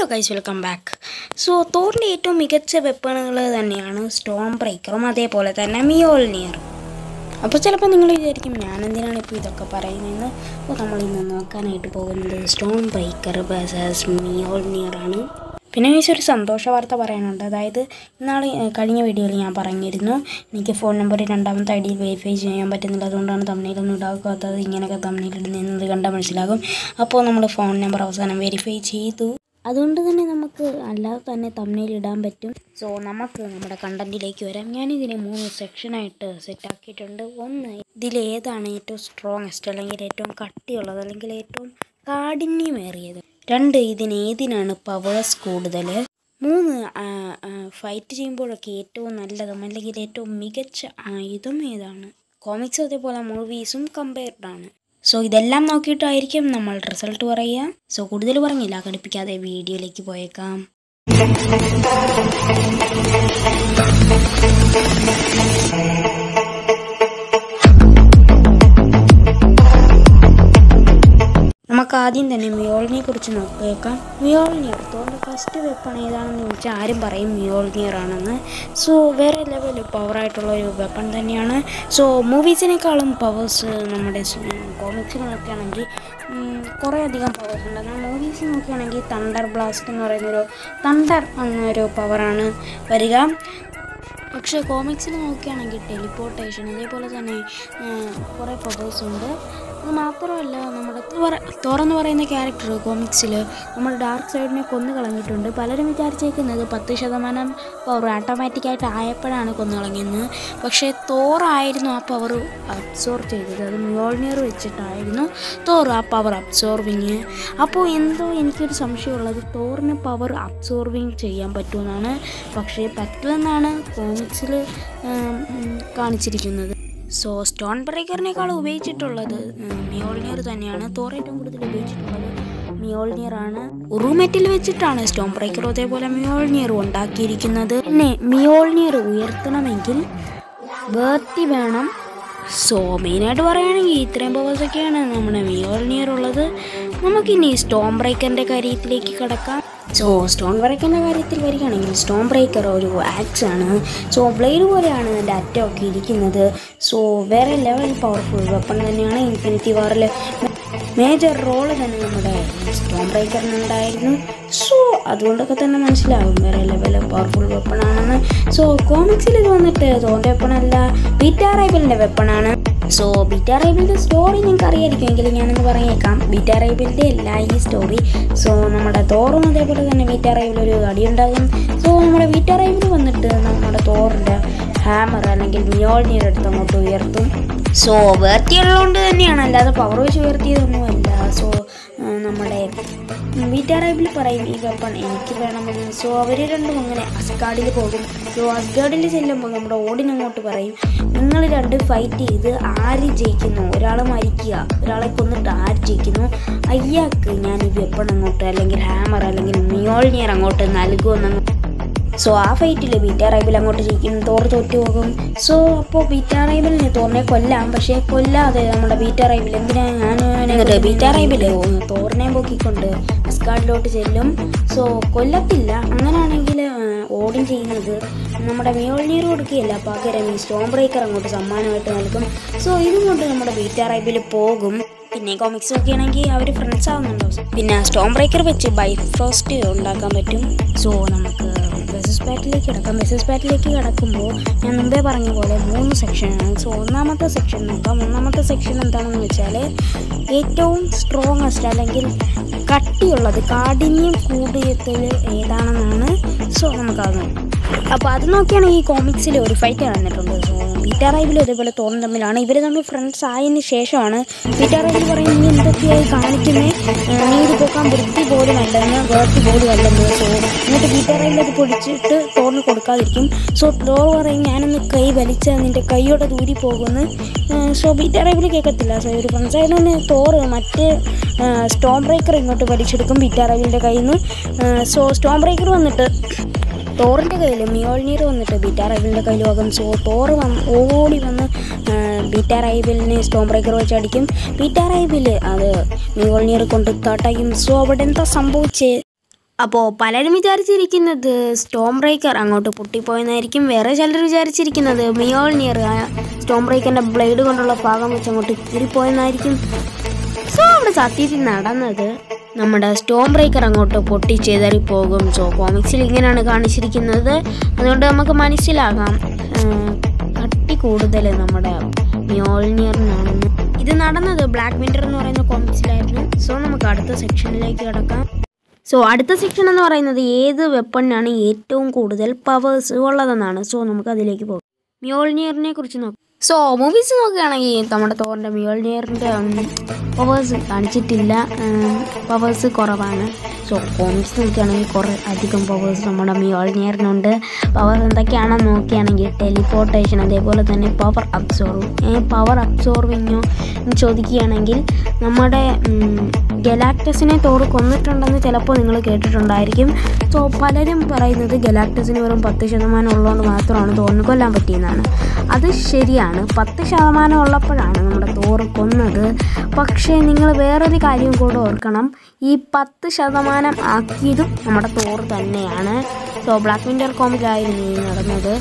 hello guys welcome back so തോറിൻ്റെ ഏറ്റവും മികച്ച വെപ്പണുകൾ തന്നെയാണ് സ്റ്റോൺ ബ്രേക്കറും അതേപോലെ തന്നെ മിയോൾനിയറും അപ്പോൾ ചിലപ്പോൾ നിങ്ങൾ വിചാരിക്കും ഞാൻ എന്തിനാണ് ഇപ്പോൾ ഇതൊക്കെ പറയുന്നതെന്ന് അപ്പോൾ നമ്മൾ ഇന്ന് നോക്കാനായിട്ട് പോകുന്നത് സ്റ്റോൺ ബ്രേക്കർ ബസസ് മിയോൾനിയറാണ് പിന്നെ എനിക്ക് ഒരു സന്തോഷ വാർത്ത പറയാനുണ്ട് അതായത് ഇന്നാൾ കഴിഞ്ഞ വീഡിയോയിൽ ഞാൻ പറഞ്ഞിരുന്നു എനിക്ക് ഫോൺ നമ്പർ രണ്ടാമത്തെ ഐ ഡിയിൽ വെരിഫൈ ചെയ്യാൻ പറ്റുന്നില്ല അതുകൊണ്ടാണ് തമ്മിലൊന്നും ഉണ്ടാക്കാത്തത് ഇങ്ങനെയൊക്കെ തമ്മിലിടുന്നത് കണ്ടാൽ മനസ്സിലാകും അപ്പോൾ നമ്മൾ ഫോൺ നമ്പർ അവസാനം വെരിഫൈ ചെയ്തു അതുകൊണ്ട് തന്നെ നമുക്ക് അല്ലാതെ തന്നെ തമ്മിൽ ഇടാൻ പറ്റും സോ നമുക്ക് നമ്മുടെ കണ്ടന്റിലേക്ക് വരാം ഞാനിതിനെ മൂന്ന് സെക്ഷനായിട്ട് സെറ്റാക്കിയിട്ടുണ്ട് ഒന്ന് ഇതിലേതാണ് ഏറ്റവും സ്ട്രോങ്ങസ്റ്റ് അല്ലെങ്കിൽ ഏറ്റവും കട്ടിയുള്ളത് അല്ലെങ്കിൽ ഏറ്റവും കാഠിന്യമേറിയത് രണ്ട് ഇതിന് ഏതിനാണ് പവേഴ്സ് കൂടുതൽ മൂന്ന് ഫൈറ്റ് ചെയ്യുമ്പോഴൊക്കെ ഏറ്റവും നല്ലതും അല്ലെങ്കിൽ ഏറ്റവും മികച്ച ആയുധം ഏതാണ് കോമിക്സ് അതേപോലെ മൂവീസും കമ്പയർഡ് ആണ് സോ ഇതെല്ലാം നോക്കിയിട്ടായിരിക്കും നമ്മൾ റിസൾട്ട് പറയുക സോ കൂടുതൽ പറഞ്ഞില്ല ഘടിപ്പിക്കാതെ വീഡിയോയിലേക്ക് പോയേക്കാം നമുക്ക് ആദ്യം തന്നെ മിയോളിനെ കുറിച്ച് നോക്കിയേക്കാം മിയോൾനിയർ തോറിൻ്റെ ഫസ്റ്റ് വെപ്പൺ ഏതാണെന്ന് ചോദിച്ചാൽ ആരും പറയും മിയോൾനിയർ ആണെന്ന് സോ വേറെ ലെവൽ പവറായിട്ടുള്ള ഒരു വെപ്പൺ തന്നെയാണ് സോ മൂവീസിനേക്കാളും പവേഴ്സ് നമ്മുടെ കോമിക്സിൽ നോക്കുകയാണെങ്കിൽ കുറേ അധികം പവേഴ്സ് ഉണ്ട് എന്നാൽ മൂവീസ് നോക്കുകയാണെങ്കിൽ തണ്ടർ ബ്ലാസ്റ്റ് എന്ന് പറയുന്നൊരു തണ്ടർ എന്നൊരു പവറാണ് വരിക പക്ഷേ കോമിക്സിൽ നോക്കുകയാണെങ്കിൽ ടെലിപ്പോർട്ടേഷൻ അതേപോലെ തന്നെ കുറേ പവേഴ്സ് ഉണ്ട് അത് മാത്രമല്ല നമ്മുടെ തോറെന്ന് പറയുന്ന ക്യാരക്ടർ കോമിക്സിൽ നമ്മുടെ ഡാർക്ക് സൈഡിനെ കൊന്നു കളഞ്ഞിട്ടുണ്ട് പലരും വിചാരിച്ചേക്കുന്നത് പത്ത് ശതമാനം പവർ ഓട്ടോമാറ്റിക്കായിട്ട് ആയപ്പോഴാണ് കൊന്നു കളഞ്ഞതെന്ന് പക്ഷേ തോറായിരുന്നു ആ പവർ അബ്സോർവ് ചെയ്തത് അത് മ്യോൾനിയർ വെച്ചിട്ടായിരുന്നു തോർ ആ പവർ അബ്സോർവിങ് അപ്പോൾ എന്തോ എനിക്കൊരു സംശയമുള്ളത് തോറിന് പവർ അബ്സോർവിങ് ചെയ്യാൻ പറ്റുമെന്നാണ് പക്ഷേ പറ്റുമെന്നാണ് കോമിക്സിൽ കാണിച്ചിരിക്കുന്നത് സോ സ്റ്റോൺ ബ്രേക്കറിനേക്കാൾ ഉപയോഗിച്ചിട്ടുള്ളത് മിയോൾനിയർ തന്നെയാണ് തോർ ഏറ്റവും കൂടുതൽ ഉപയോഗിച്ചിട്ടുള്ളത് മിയോൾനിയർ ആണ് ഉറുമെറ്റിൽ വെച്ചിട്ടാണ് സ്റ്റോൺ ബ്രേക്കർ അതേപോലെ മിയോൾനിയർ ഉണ്ടാക്കിയിരിക്കുന്നത് പിന്നെ മിയോൾനിയർ ഉയർത്തണമെങ്കിൽ വേർത്തി വേണം സോ മെയിനായിട്ട് പറയുകയാണെങ്കിൽ ഇത്രയും പവേഴ്സൊക്കെയാണ് നമ്മുടെ മിയോൾനിയർ ഉള്ളത് നമുക്കിനി സ്റ്റോൺ ബ്രേക്കറിൻ്റെ കാര്യത്തിലേക്ക് കിടക്കാം സോ സ്റ്റോൺ ബ്രേക്കറിൻ്റെ കാര്യത്തിൽ വരികയാണെങ്കിൽ സ്റ്റോൺ ബ്രേക്കർ ഒരു ആക്സ് ആണ് സോ ബ്ലേഡ് പോലെയാണ് അതിൻ്റെ അറ്റമൊക്കെ ഇരിക്കുന്നത് സോ വേറെ ലെവൽ പവർഫുൾ വെപ്പൺ തന്നെയാണ് ഇൻഫിനിറ്റി വാറിൽ മേജർ റോള് തന്നെ നമ്മുടെ സ്റ്റോൺ ബ്രേക്കറിനുണ്ടായിരുന്നു സോ അതുകൊണ്ടൊക്കെ തന്നെ മനസ്സിലാവും വേറെ ലെവൽ പവർഫുൾ വെപ്പണാണെന്ന് സോ കോമിക്സിൽ ഇത് വന്നിട്ട് തോൻ്റെ വെപ്പണല്ല ബീറ്റാ റൈബിളിൻ്റെ വെപ്പണാണ് സോ ബീറ്റാ റൈബിളിൻ്റെ സ്റ്റോറി നിങ്ങൾക്ക് അറിയായിരിക്കുമെങ്കിൽ ഞാനൊന്ന് പറഞ്ഞേക്കാം ബീറ്റാ റൈബിളിൻ്റെ അല്ല ഈ സ്റ്റോറി സോ നമ്മുടെ തോറും അതേപോലെ തന്നെ ബീറ്റാ റൈബിൾ ഒരു അടിയുണ്ടാകും സോ നമ്മുടെ ബീറ്റാ റൈബിൾ വന്നിട്ട് നമ്മുടെ തോറിൻ്റെ ഹാമർ അല്ലെങ്കിൽ മിയോൾനിയർ എടുത്ത് അങ്ങോട്ട് ഉയർത്തും സോ ഉയർത്തിയുള്ളതുകൊണ്ട് തന്നെയാണ് അല്ലാതെ പവർ വെച്ച് ഉയർത്തിയതൊന്നുമല്ല സോ നമ്മുടെ വീട്ടാറൈബിൽ പറയും ഈ വെപ്പൺ എനിക്ക് വേണമെന്ന് സോ അവർ രണ്ടും അങ്ങനെ അസ്കാഡിൽ പോകും സോ അസ്കാഡിൽ ചെല്ലുമ്പോൾ നമ്മുടെ ഓടിനങ്ങോട്ട് പറയും നിങ്ങൾ രണ്ട് ഫൈറ്റ് ചെയ്ത് ആര് ജയിക്കുന്നു ഒരാൾ മരിക്കുക ഒരാളെ കൊന്നിട്ട് ആര് ജയിക്കുന്നു അയ്യാക്ക് ഞാൻ ഈ വെപ്പൺ അങ്ങോട്ട് അല്ലെങ്കിൽ ഹാമർ അല്ലെങ്കിൽ മിയോൾനിയർ അങ്ങോട്ട് നൽകുമെന്ന് സോ ആ ഫൈറ്റിൽ ബീറ്റാ റൈബിൾ അങ്ങോട്ട് ജയിക്കും തോർ തോറ്റു പോകും സോ അപ്പോൾ ബീറ്റാ റൈബിളിനെ തോറിനെ കൊല്ലാം പക്ഷേ കൊല്ലാതെ നമ്മുടെ ബീറ്റാ റൈബിൾ എന്തിനാ ഞാൻ എന്നിട്ട് ബീറ്റാ റൈബിൾ തോറിനെ പൊക്കിക്കൊണ്ട് അസ്കാഡിലോട്ട് ചെല്ലും സോ കൊല്ലത്തില്ല അങ്ങനെയാണെങ്കിൽ ഓടും ചെയ്യുന്നത് നമ്മുടെ മിയോൾനീർ കൊടുക്കുകയല്ല പകരം ഈ സ്റ്റോൺ ബ്രേക്കർ അങ്ങോട്ട് സമ്മാനമായിട്ട് നൽകും സോ ഇതും കൊണ്ട് നമ്മുടെ ബീറ്റാ റൈബിൾ പോകും പിന്നെ കോമിക്സ് ഒക്കെ ആണെങ്കിൽ അവർ ഫ്രണ്ട്സ് ആവുന്നുണ്ടോ പിന്നെ സ്റ്റോൺ ബ്രേക്കർ വെച്ച് ബൈഫ്രോസ്റ്റ് ഉണ്ടാക്കാൻ പറ്റും സോ നമുക്ക് ബെസസ് പാറ്റിലേക്ക് കിടക്കാം ബെസസ് പാറ്റിലേക്ക് കിടക്കുമ്പോൾ ഞാൻ മുമ്പേ പറഞ്ഞ പോലെ മൂന്ന് സെക്ഷനാണ് സോ ഒന്നാമത്തെ സെക്ഷൻ നോക്കാം ഒന്നാമത്തെ സെക്ഷൻ എന്താണെന്ന് വെച്ചാൽ ഏറ്റവും സ്ട്രോങ്ങസ്റ്റ് അല്ലെങ്കിൽ കട്ടിയുള്ളത് കാഠിന്യം കൂടിയത്തിൽ ഏതാണെന്നാണ് സോ നമുക്കത് അപ്പോൾ അത് നോക്കിയാണ് ഈ കോമിക്സിൽ ഒരു ഫൈറ്റ് നടന്നിട്ടുണ്ട് സോ ബീറ്റാ റൈബിലും ഇതേപോലെ തോന്നും തമ്മിലാണ് ഇവർ തമ്മിൽ ഫ്രണ്ട്സ് ആയതിന് ശേഷമാണ് ബീറ്റാ റൈബിൽ പറയും നീ എന്തൊക്കെയായി കാണിക്കുന്നേ നീ ഇത് പോക്കാൻ വൃത്തി പോലും അല്ലെന്ന് വേർത്തി പോലും അല്ലെന്ന് സോ എന്നിട്ട് ബീറ്റാ റൈബിൽ അത് പൊടിച്ചിട്ട് തോറിന് കൊടുക്കാതിരിക്കും സോ തോർ പറയും ഞാനൊന്ന് കൈ വലിച്ച നിൻ്റെ കൈയോടെ ദൂരി പോകുമെന്ന് സോ ബീറ്റാ റൈബിൽ കേൾക്കത്തില്ല സോ ഒരു ഫ്രണ്ട്സ് ആയതുകൊണ്ട് തോറ് മറ്റ് സ്റ്റോൺ ബ്രേക്കർ ഇങ്ങോട്ട് വലിച്ചെടുക്കും ബീറ്റാ റൈബിലിൻ്റെ കയ്യിൽ നിന്ന് സോ സ്റ്റോൺ ബ്രേക്കർ വന്നിട്ട് തോറിൻ്റെ കയ്യിൽ മിയോൾനീർ വന്നിട്ട് ബീറ്റാ റൈബിളിൻ്റെ കയ്യിൽ വാങ്ങും സോ തോറ് വന്ന് ഓടി വന്ന് ബീറ്റാ റൈബിളിനെ സ്റ്റോം ബ്രേക്കർ വെച്ച് അടിക്കും ബീറ്റാ റൈബിൽ അത് മിയോൾനീർ കൊണ്ട് തട്ടയും സോ അവിടെ എന്താ സംഭവിച്ചേ അപ്പോൾ പലരും വിചാരിച്ചിരിക്കുന്നത് സ്റ്റോം ബ്രേക്കർ അങ്ങോട്ട് പൊട്ടിപ്പോയെന്നായിരിക്കും വേറെ ചിലർ വിചാരിച്ചിരിക്കുന്നത് മിയോൾനിയർ സ്റ്റോം ബ്രേക്കറിൻ്റെ ബ്ലേഡ് കൊണ്ടുള്ള ഭാഗം വെച്ച് അങ്ങോട്ട് കീറിപ്പോയെന്നായിരിക്കും സോ അവിടെ സത്യത്തിൽ നടന്നത് നമ്മുടെ സ്റ്റോം ബ്രേക്കർ അങ്ങോട്ട് പൊട്ടി ചെതറി പോകും സോ കോമിക്സിൽ ഇങ്ങനെയാണ് കാണിച്ചിരിക്കുന്നത് അതുകൊണ്ട് നമുക്ക് മനസ്സിലാകാം ഏഹ്, കട്ടി കൂടുതൽ നമ്മുടെ മ്യോൾനിയറിനാണെന്ന് ഇത് നടന്നത് ബ്ലാക്ക് വിൻറ്റർ എന്ന് പറയുന്ന കോമിക്സിലായിരുന്നു സോ നമുക്ക് അടുത്ത സെക്ഷനിലേക്ക് കിടക്കാം സോ അടുത്ത സെക്ഷൻ എന്ന് പറയുന്നത് ഏത് വെപ്പണിനാണ് ഏറ്റവും കൂടുതൽ പവേഴ്സ് ഉള്ളതെന്നാണ് സോ നമുക്ക് അതിലേക്ക് പോകാം മ്യോൾനിയറിനെ കുറിച്ച് നോക്കാം സോ മൂവീസ് നോക്കുകയാണെങ്കിൽ നമ്മുടെ തോറിൻ്റെ മ്യോൾനിയറിൻ്റെ പവേഴ്സ് കാണിച്ചിട്ടില്ല പവേഴ്സ് കുറവാണ് സോ കോമിക്സ് നോക്കുകയാണെങ്കിൽ കുറേ അധികം പവേഴ്സ് നമ്മുടെ മ്യോൾനിയറിനുണ്ട് പവർ എന്തൊക്കെയാണെന്ന് നോക്കുകയാണെങ്കിൽ ടെലിപ്പോർട്ടേഷൻ അതേപോലെ തന്നെ പവർ അബ്സോർവ് പവർ അബ്സോർവിങ്ങോ എന്ന് ചോദിക്കുകയാണെങ്കിൽ നമ്മുടെ ഗലാക്ടസിനെ തോറ് കൊന്നിട്ടുണ്ടെന്ന് ചിലപ്പോൾ നിങ്ങൾ കേട്ടിട്ടുണ്ടായിരിക്കും സോ പലരും പറയുന്നത് ഗലാക്ടസിന് വെറും പത്ത് ശതമാനം ഉള്ളതുകൊണ്ട് മാത്രമാണ് തോറിന് കൊല്ലാൻ പറ്റിയെന്നാണ് അത് ശരിയാണ് പത്ത് ശതമാനം ഉള്ളപ്പോഴാണ് നമ്മുടെ തോറ് കൊന്നത് പക്ഷേ നിങ്ങൾ വേറൊരു കാര്യം കൂടെ ഓർക്കണം ഈ പത്ത് ശതമാനം ആക്കിയതും നമ്മുടെ തോറ് തന്നെയാണ് സോ ബ്ലാക്ക് വിൻറ്റർ കോമിക്കായിരുന്നു ഈ നടന്നത്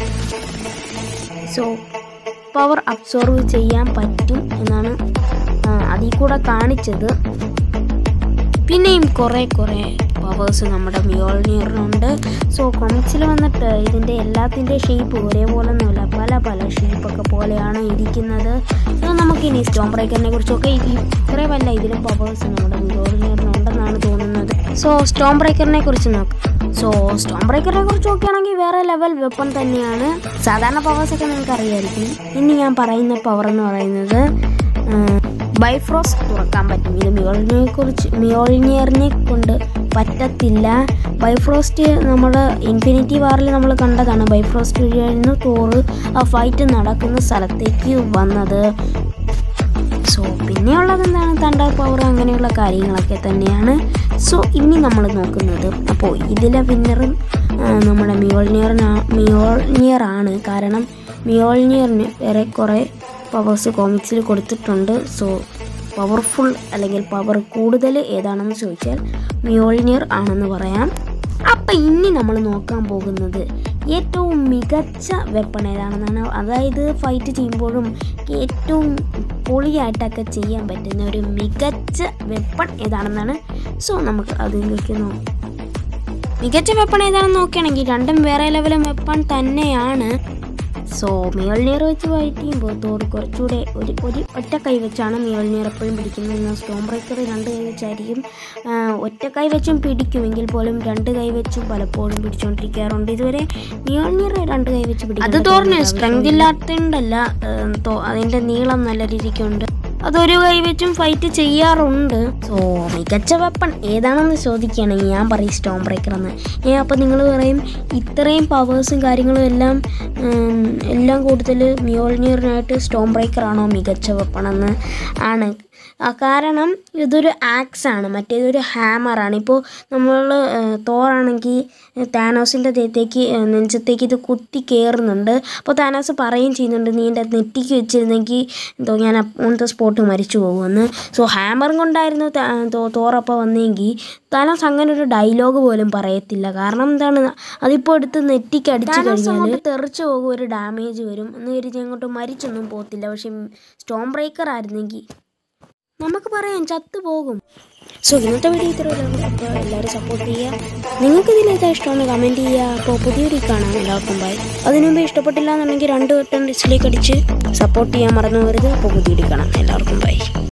സോ പവർ അബ്സോർവ് ചെയ്യാൻ പറ്റും എന്നാണ് ആ, അതിൽ കൂടെ കാണിച്ചത് പിന്നെയും കുറേ കുറേ പവേഴ്സ് നമ്മുടെ മിയോൾനിയറിനുണ്ട് സോ കൊമിക്സിൽ വന്നിട്ട് ഇതിൻ്റെ എല്ലാത്തിൻ്റെ ഷേപ്പ് ഒരേപോലെ ഒന്നുമില്ല പല പല ഷേപ്പൊക്കെ പോലെയാണ് ഇരിക്കുന്നത് ഇത് നമുക്കിനി സ്റ്റോം ബ്രേക്കറിനെ കുറിച്ചൊക്കെ ഇത്രയുമല്ല ഇതിലും പവേഴ്സ് നമ്മുടെ മിയോൾനിയറിനുണ്ടെന്നാണ് തോന്നുന്നത് സോ സ്റ്റോം ബ്രേക്കറിനെ കുറിച്ച് നോക്കാം സോ സ്റ്റോം ബ്രേക്കറിനെ കുറിച്ച് നോക്കുകയാണെങ്കിൽ വേറെ ലെവൽ വെപ്പൺ തന്നെയാണ് സാധാരണ പവേഴ്സൊക്കെ നിങ്ങൾക്ക് അറിയായിരിക്കും ഇനി ഞാൻ പറയുന്ന പവർ എന്ന് പറയുന്നത് ബൈഫ്രോസ്റ്റ് തുറക്കാൻ പറ്റും ഇത് മിയോളിനെ കുറിച്ച് മിയോളിനിയറിനെ കൊണ്ട് പറ്റത്തില്ല ബൈഫ്രോസ്റ്റ് നമ്മൾ ഇൻഫിനിറ്റി വാറിൽ നമ്മൾ കണ്ടതാണ് ബൈഫ്രോസ്റ്റ് വഴിയായിരുന്നു തോറ് ആ ഫൈറ്റ് നടക്കുന്ന സ്ഥലത്തേക്ക് വന്നത് സോ പിന്നെയുള്ളത് എന്താണ് തണ്ടർ പവർ അങ്ങനെയുള്ള കാര്യങ്ങളൊക്കെ തന്നെയാണ് സോ ഇനി നമ്മൾ നോക്കുന്നത് അപ്പോൾ ഇതിലെ വിന്നറും നമ്മുടെ മിയോൾനിയറിന് മിയോൾനിയർ ആണ് കാരണം മിയോൾനിയറിന് വേറെ കുറേ പവേഴ്സ് കോമിക്സിൽ കൊടുത്തിട്ടുണ്ട് സോ പവർഫുൾ അല്ലെങ്കിൽ പവർ കൂടുതൽ ഏതാണെന്ന് ചോദിച്ചാൽ മിയോൾനിയർ ആണെന്ന് പറയാം അപ്പം ഇനി നമ്മൾ നോക്കാൻ പോകുന്നത് ഏറ്റവും മികച്ച വെപ്പൺ ഏതാണെന്നാണ് അതായത് ഫൈറ്റ് ചെയ്യുമ്പോഴും ഏറ്റവും പൊളിയായിട്ടൊക്കെ ചെയ്യാൻ പറ്റുന്ന ഒരു മികച്ച വെപ്പൺ ഏതാണെന്നാണ് സോ നമുക്ക് അതിലേക്ക് നോക്കാം മികച്ച വെപ്പൺ ഏതാണെന്ന് നോക്കുകയാണെങ്കിൽ രണ്ടും വേറെ ലെവലും വെപ്പൺ തന്നെയാണ് സോ മിയോൾനിയർ വെച്ച് ഫൈറ്റ് ചെയ്യുമ്പോൾ തോറ് കുറച്ചുകൂടെ ഒരു ഒരു ഒറ്റ കൈ വെച്ചാണ് മിയോൾനിയർ എപ്പോഴും പിടിക്കുന്നത് എന്നാൽ സ്റ്റോം ബ്രേക്കർ രണ്ട് കൈ വെച്ചായിരിക്കും ആ, ഒറ്റ കൈ വെച്ചും പിടിക്കുമെങ്കിൽ പോലും രണ്ട് കൈ വെച്ചും പലപ്പോഴും പിടിച്ചുകൊണ്ടിരിക്കാറുണ്ട് ഇതുവരെ മിയോൾനിയർ രണ്ട് കൈ വെച്ച് പിടിക്കും അത് തോറിന് സ്ട്രെങ്ത് ഇല്ലാത്തതുകൊണ്ടല്ല ആ, തോ- അതിൻ്റെ നീളം നല്ല രീതിക്കുണ്ട് അതൊരു കൈ വെച്ചും ഫൈറ്റ് ചെയ്യാറുണ്ട് സോ മികച്ച വെപ്പൺ ഏതാണെന്ന് ചോദിക്കുകയാണെങ്കിൽ ഞാൻ പറയും സ്റ്റോം ബ്രേക്കർ എന്ന് ഏ അപ്പോൾ നിങ്ങൾ പറയും ഇത്രയും പവേഴ്സും കാര്യങ്ങളും എല്ലാം ഉം, എല്ലാം കൂടുതൽ മിയോൾനിയറിനായിട്ട് സ്റ്റോം ബ്രേക്കർ ആണോ മികച്ച വെപ്പൺ എന്ന് ആണ് ആ, കാരണം ഇതൊരു ആക്സ് ആണ് മറ്റേതൊരു ഹാമറാണ് ഇപ്പോൾ നമ്മൾ തോറാണെങ്കിൽ താനോസിൻ്റെ ദേഹത്തേക്ക് ഏ, നെഞ്ചത്തേക്ക് ഇത് കുത്തി കയറുന്നുണ്ട് അപ്പോൾ താനോസ് പറയുകയും ചെയ്യുന്നുണ്ട് നീ എൻ്റെ നെറ്റിക്ക് വെച്ചിരുന്നെങ്കിൽ എന്തോ ഞാൻ ഓൺ ദ സ്പോട്ട് മരിച്ചു പോകുമെന്ന് സോ ഹാമറും കൊണ്ടായിരുന്നു ത- തോ- തോറപ്പോൾ വന്നെങ്കിൽ താനോസ് അങ്ങനെ ഒരു ഡയലോഗ് പോലും പറയത്തില്ല കാരണം എന്താണ് അതിപ്പോൾ എടുത്ത് നെറ്റിക്ക് അടിച്ചു കഴിഞ്ഞാൽ തെറിച്ച് പോകും ഒരു ഡാമേജ് വരും എന്ന് കരുതി അങ്ങോട്ട് മരിച്ചൊന്നും പോകത്തില്ല പക്ഷെ സ്റ്റോം ബ്രേക്കർ ആയിരുന്നെങ്കിൽ നമുക്ക് പറയാം ചത്തു പോകും സോ ഇന്നത്തെ വീഡിയോ ഇത്രയേ ഉള്ളൂ അപ്പോൾ എല്ലാവരും സപ്പോർട്ട് ചെയ്യുക നിങ്ങൾക്ക് ഇതിലേതാ ഇഷ്ടമെന്ന് കമൻറ്റ് ചെയ്യുക അപ്പോൾ പുതിയൊരു കാണാം എല്ലാവർക്കും ബൈ അതിനു മുമ്പ് ഇഷ്ടപ്പെട്ടില്ല എന്നുണ്ടെങ്കിൽ രണ്ട് വട്ടം ഡിസ്ലൈക്ക് അടിച്ച് സപ്പോർട്ട് ചെയ്യാൻ മറന്നു പോകരുത് അപ്പോൾ പുതിയൊരു കാണാം എല്ലാവർക്കും ബൈ